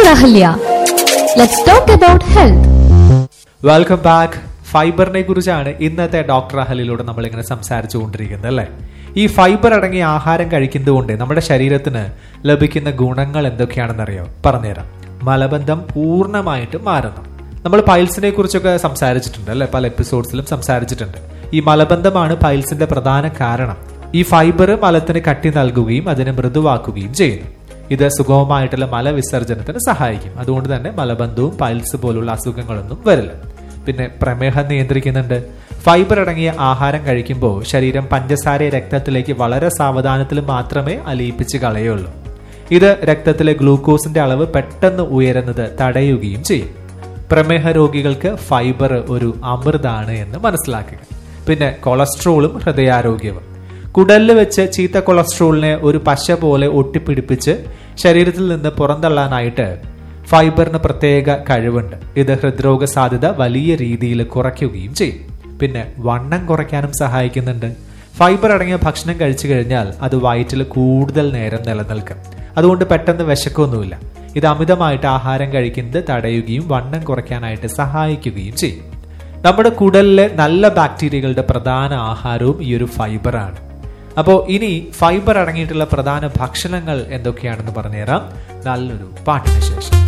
Dr. Ahalya. Let's talk about health. Welcome back ഫൈബറിനെ കുറിച്ചാണ് ഇന്നത്തെ ഡോക്ടർ അഹലിലൂടെ നമ്മൾ ഇങ്ങനെ സംസാരിച്ചു കൊണ്ടിരിക്കുന്നത് അല്ലേ ഈ ഫൈബർ അടങ്ങിയ ആഹാരം കഴിക്കുന്നതുകൊണ്ട് നമ്മുടെ ശരീരത്തിന് ലഭിക്കുന്ന ഗുണങ്ങൾ എന്തൊക്കെയാണെന്നറിയോ പറഞ്ഞുതരാം മലബന്ധം പൂർണ്ണമായിട്ട് മാറുന്നു നമ്മൾ പൈൽസിനെ കുറിച്ചൊക്കെ സംസാരിച്ചിട്ടുണ്ട് അല്ലെ പല എപ്പിസോഡ്സിലും സംസാരിച്ചിട്ടുണ്ട് ഈ മലബന്ധമാണ് പൈൽസിന്റെ പ്രധാന കാരണം ഈ ഫൈബർ മലത്തിന് കട്ടി നൽകുകയും അതിനെ മൃദുവാക്കുകയും ചെയ്യുന്നു ഇത് സുഗമമായിട്ടുള്ള മലവിസർജനത്തിന് സഹായിക്കും അതുകൊണ്ട് തന്നെ മലബന്ധവും പൈൽസ് പോലുള്ള അസുഖങ്ങളൊന്നും വരില്ല പിന്നെ പ്രമേഹം നിയന്ത്രിക്കുന്നുണ്ട് ഫൈബർ അടങ്ങിയ ആഹാരം കഴിക്കുമ്പോൾ ശരീരം പഞ്ചസാരയെ രക്തത്തിലേക്ക് വളരെ സാവധാനത്തിൽ മാത്രമേ അലിയിപ്പിച്ച് കളയുള്ളൂ ഇത് രക്തത്തിലെ ഗ്ലൂക്കോസിന്റെ അളവ് പെട്ടെന്ന് ഉയരുന്നത് തടയുകയും ചെയ്യും പ്രമേഹ രോഗികൾക്ക് ഫൈബർ ഒരു അമൃതാണ് എന്ന് മനസ്സിലാക്കുക പിന്നെ കൊളസ്ട്രോളും ഹൃദയാരോഗ്യവും കുടലിൽ വെച്ച് ചീത്ത കൊളസ്ട്രോളിനെ ഒരു പശ പോലെ ഒട്ടിപ്പിടിപ്പിച്ച് ശരീരത്തിൽ നിന്ന് പുറന്തള്ളാനായിട്ട് ഫൈബറിന് പ്രത്യേക കഴിവുണ്ട് ഇത് ഹൃദ്രോഗ സാധ്യത വലിയ രീതിയിൽ കുറയ്ക്കുകയും ചെയ്യും പിന്നെ വണ്ണം കുറയ്ക്കാനും സഹായിക്കുന്നുണ്ട് ഫൈബർ അടങ്ങിയ ഭക്ഷണം കഴിച്ചു കഴിഞ്ഞാൽ അത് വയറ്റിൽ കൂടുതൽ നേരം നിലനിൽക്കും അതുകൊണ്ട് പെട്ടെന്ന് വിശക്കൊന്നുമില്ല ഇത് അമിതമായിട്ട് ആഹാരം കഴിക്കുന്നത് തടയുകയും വണ്ണം കുറയ്ക്കാനായിട്ട് സഹായിക്കുകയും ചെയ്യും നമ്മുടെ കുടലിലെ നല്ല ബാക്ടീരിയകളുടെ പ്രധാന ആഹാരവും ഈ ഒരു ഫൈബറാണ് അപ്പോൾ ഇനി ഫൈബർ അടങ്ങിയിട്ടുള്ള പ്രധാന ഭക്ഷണങ്ങൾ എന്തൊക്കെയാണെന്ന് പറഞ്ഞുതരാം നല്ലൊരു പാട്ടിന് ശേഷം